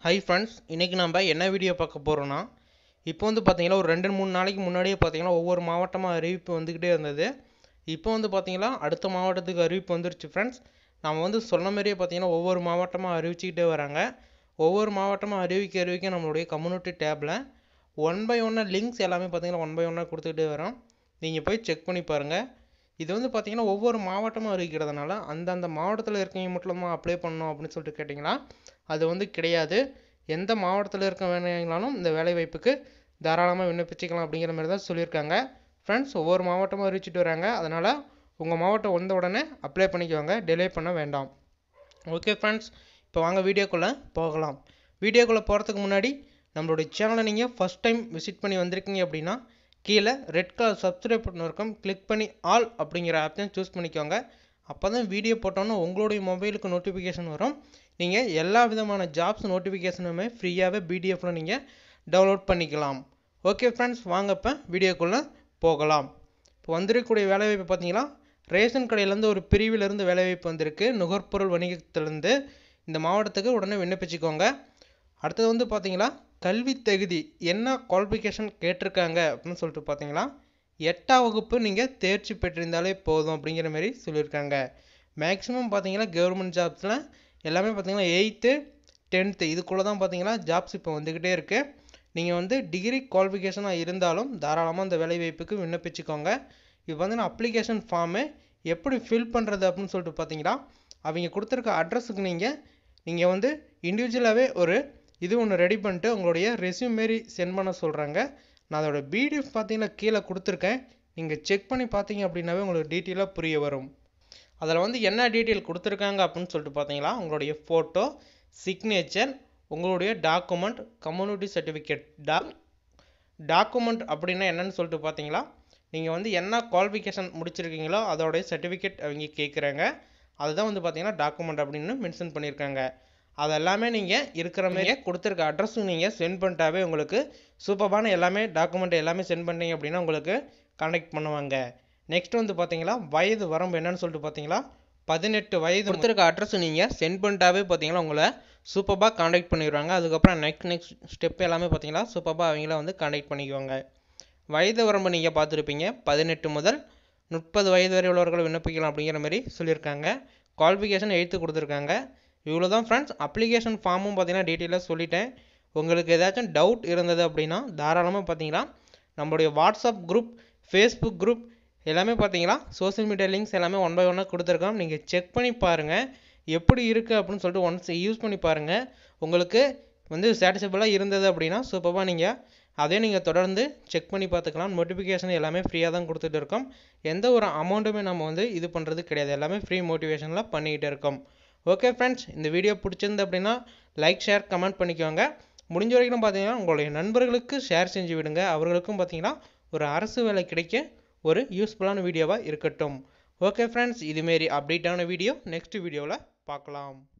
hi friends இன்றைக்கி நம்ம என்ன வீடியோ பார்க்க போகிறோன்னா இப்போ வந்து பார்த்தீங்கன்னா ஒரு ரெண்டு மூணு நாளைக்கு முன்னாடியே பார்த்தீங்கன்னா ஒவ்வொரு மாவட்டமாக அறிவிப்பு வந்துக்கிட்டே இருந்தது இப்போ வந்து பார்த்தீங்கன்னா அடுத்த மாவட்டத்துக்கு அறிவிப்பு வந்துருச்சு ஃப்ரெண்ட்ஸ் நம்ம வந்து சொன்ன மாதிரியே பார்த்தீங்கன்னா ஒவ்வொரு மாவட்டமாக அறிவிச்சுக்கிட்டே வராங்க ஒவ்வொரு மாவட்டமாக அறிவிக்க அறிவிக்க நம்மளுடைய கம்யூனிட்டி டேப்பில் ஒன் பை ஒன்னாக லிங்க்ஸ் எல்லாமே பார்த்தீங்கன்னா ஒன் பை ஒன்னாக கொடுத்துக்கிட்டே வரோம் நீங்கள் போய் செக் பண்ணி பாருங்கள் இது வந்து பார்த்தீங்கன்னா ஒவ்வொரு மாவட்டமும் அறிவிக்கிறதுனால அந்தந்த மாவட்டத்தில் இருக்கவங்க மட்டும் அப்ளை பண்ணணும் அப்படின்னு சொல்லிட்டு கேட்டிங்கன்னா அது வந்து கிடையாது எந்த மாவட்டத்தில் இருக்க வேணுங்களாலும் இந்த வேலைவாய்ப்புக்கு தாராளமாக விண்ணப்பிச்சுக்கலாம் அப்படிங்கிற மாதிரி தான் சொல்லியிருக்காங்க ஃப்ரெண்ட்ஸ் ஒவ்வொரு மாவட்டமும் அறிவிச்சிட்டு வராங்க அதனால் உங்கள் மாவட்டம் வந்த உடனே அப்ளை பண்ணிக்கோங்க டிலே பண்ண வேண்டாம் ஓகே ஃப்ரெண்ட்ஸ் இப்போ வாங்க வீடியோக்குள்ளே போகலாம் வீடியோக்குள்ளே போகிறதுக்கு முன்னாடி நம்மளுடைய சேனலை நீங்கள் ஃபஸ்ட் டைம் விசிட் பண்ணி வந்திருக்கீங்க அப்படின்னா கீழே ரெட் கலர் சப்ஸ்கிரைப் பட்டன் இருக்கும் கிளிக் பண்ணி ஆல் அப்படிங்கிற ஆப்ஷன் சூஸ் பண்ணிக்கோங்க அப்போ தான் வீடியோ போட்டோன்னா உங்களுடைய மொபைலுக்கு நோட்டிஃபிகேஷன் வரும் நீங்கள் எல்லா விதமான ஜாப்ஸ் நோட்டிஃபிகேஷனுமே ஃப்ரீயாகவே பிடிஎஃப்பில் நீங்கள் டவுன்லோட் பண்ணிக்கலாம் ஓகே ஃப்ரெண்ட்ஸ் வாங்க இப்போ வீடியோக்குள்ளே போகலாம் இப்போ வந்திருக்கக்கூடிய வேலைவாய்ப்பு பார்த்தீங்கன்னா ரேஷன் கடையிலேருந்து ஒரு பிரிவிலேருந்து வேலைவாய்ப்பு வந்திருக்கு நுகர்பொருள் வணிகத்திலேருந்து இந்த மாவட்டத்துக்கு உடனே விண்ணப்பிச்சுக்கோங்க அடுத்தது வந்து பார்த்தீங்கன்னா கல்வி தகுதி என்ன குவாலிஃபிகேஷன் கேட்டிருக்காங்க அப்படின்னு சொல்லிட்டு பார்த்தீங்கன்னா எட்டாம் வகுப்பு நீங்கள் தேர்ச்சி பெற்றிருந்தாலே போதும் அப்படிங்கிற மாதிரி சொல்லியிருக்காங்க மேக்ஸிமம் பார்த்தீங்கன்னா கவர்மெண்ட் ஜாப்ஸில் எல்லாமே பார்த்தீங்கன்னா எயித்து டென்த்து இதுக்குள்ளே தான் பார்த்தீங்கன்னா ஜாப்ஸ் இப்போ வந்துக்கிட்டே இருக்குது நீங்கள் வந்து டிகிரி குவாலிஃபிகேஷனாக இருந்தாலும் தாராளமாக அந்த வேலைவாய்ப்புக்கு விண்ணப்பிச்சுக்கோங்க இப்போ வந்து நான் அப்ளிகேஷன் ஃபார்மு எப்படி ஃபில் பண்ணுறது அப்படின்னு சொல்லிட்டு பார்த்தீங்கன்னா அவங்க கொடுத்துருக்க அட்ரஸுக்கு நீங்கள் நீங்கள் வந்து இண்டிவிஜுவலாகவே ஒரு இது ஒன்று ரெடி பண்ணிட்டு உங்களுடைய ரெஸ்யூம் மாரி சென்ட் பண்ண சொல்கிறாங்க நான் அதோட பிடிஎஃப் பார்த்தீங்கன்னா கீழே கொடுத்துருக்கேன் நீங்கள் செக் பண்ணி பார்த்தீங்க அப்படின்னாவே உங்களுக்கு டீட்டெயிலாக புரிய வரும் அதில் வந்து என்ன டீட்டெயில் கொடுத்துருக்காங்க அப்படின்னு சொல்லிட்டு பார்த்தீங்களா உங்களுடைய ஃபோட்டோ சிக்னேச்சர் உங்களுடைய டாக்குமெண்ட் கம்யூனிட்டி சர்டிஃபிகேட் டா டாக்குமெண்ட் அப்படின்னா என்னன்னு சொல்லிட்டு பார்த்தீங்களா நீங்கள் வந்து என்ன குவாலிஃபிகேஷன் முடிச்சிருக்கீங்களோ அதோடைய சர்டிஃபிகேட் அவங்க கேட்குறாங்க அதுதான் வந்து பார்த்தீங்கன்னா டாக்குமெண்ட் அப்படின்னு மென்ஷன் பண்ணியிருக்காங்க அது எல்லாமே நீங்கள் இருக்கிற மாதிரியே கொடுத்துருக்க அட்ரஸும் நீங்கள் சென்ட் பண்ணிட்டாவே உங்களுக்கு சூப்பரான எல்லாமே டாக்குமெண்ட் எல்லாமே சென்ட் பண்ணீங்க அப்படின்னா உங்களுக்கு கான்டாக்ட் பண்ணுவாங்க நெக்ஸ்ட் வந்து பார்த்தீங்களா வயது வரம்பு என்னன்னு சொல்லிட்டு பார்த்தீங்களா பதினெட்டு வயது கொடுத்துருக்க அட்ரஸ் நீங்கள் சென்ட் பண்ணிட்டாவே பார்த்தீங்கன்னா உங்களை சூப்பராக கான்டாக்ட் பண்ணிடுவாங்க அதுக்கப்புறம் நெக்ஸ்ட் நெக்ஸ்ட் ஸ்டெப் எல்லாமே பார்த்தீங்கன்னா சூப்பராக அவங்கள வந்து கான்டாக்ட் பண்ணிக்குவாங்க வயது வரம்பு நீங்கள் பார்த்துருப்பீங்க பதினெட்டு முதல் முப்பது வயது வரை உள்ளவர்கள் விண்ணப்பிக்கலாம் அப்படிங்கிற மாதிரி சொல்லியிருக்காங்க குவாலிஃபிகேஷன் எழுத்து கொடுத்துருக்காங்க இவ்வளோ தான் ஃப்ரெண்ட்ஸ் அப்ளிகேஷன் ஃபார்மும் பார்த்தீங்கன்னா டீட்டெயிலாக சொல்லிட்டேன் உங்களுக்கு ஏதாச்சும் டவுட் இருந்தது அப்படின்னா தாராளமாக பார்த்தீங்கன்னா நம்மளுடைய வாட்ஸ்அப் குரூப் ஃபேஸ்புக் குரூப் எல்லாமே பார்த்தீங்கன்னா சோஷியல் மீடியா லிங்க்ஸ் எல்லாமே ஒன் பை ஒன்னாக கொடுத்துருக்கோம் நீங்கள் செக் பண்ணி பாருங்கள் எப்படி இருக்குது அப்படின்னு சொல்லிட்டு ஒன்ஸ் யூஸ் பண்ணி பாருங்கள் உங்களுக்கு வந்து சாட்டிஸ்ஃபைபுளாக இருந்தது அப்படின்னா சூப்பராக நீங்கள் அதே நீங்கள் தொடர்ந்து செக் பண்ணி பார்த்துக்கலாம் நோட்டிஃபிகேஷன் எல்லாமே ஃப்ரீயாக தான் கொடுத்துட்டு இருக்கோம் எந்த ஒரு அமௌண்ட்டுமே நம்ம வந்து இது பண்ணுறது கிடையாது எல்லாமே ஃப்ரீ மோட்டிவேஷனில் பண்ணிக்கிட்டு இருக்கோம் ஓகே ஃப்ரெண்ட்ஸ் இந்த வீடியோ பிடிச்சிருந்து அப்படின்னா லைக் ஷேர் கமெண்ட் பண்ணிக்கோங்க முடிஞ்ச வரைக்கும் பார்த்தீங்கன்னா உங்களுடைய நண்பர்களுக்கு ஷேர் செஞ்சு விடுங்க அவர்களுக்கும் பார்த்தீங்கன்னா ஒரு அரசு வேலை கிடைக்க ஒரு யூஸ்ஃபுல்லான வீடியோவாக இருக்கட்டும் ஓகே ஃப்ரெண்ட்ஸ் இதுமாரி அப்டேட்டான வீடியோ நெக்ஸ்ட் வீடியோவில் பார்க்கலாம்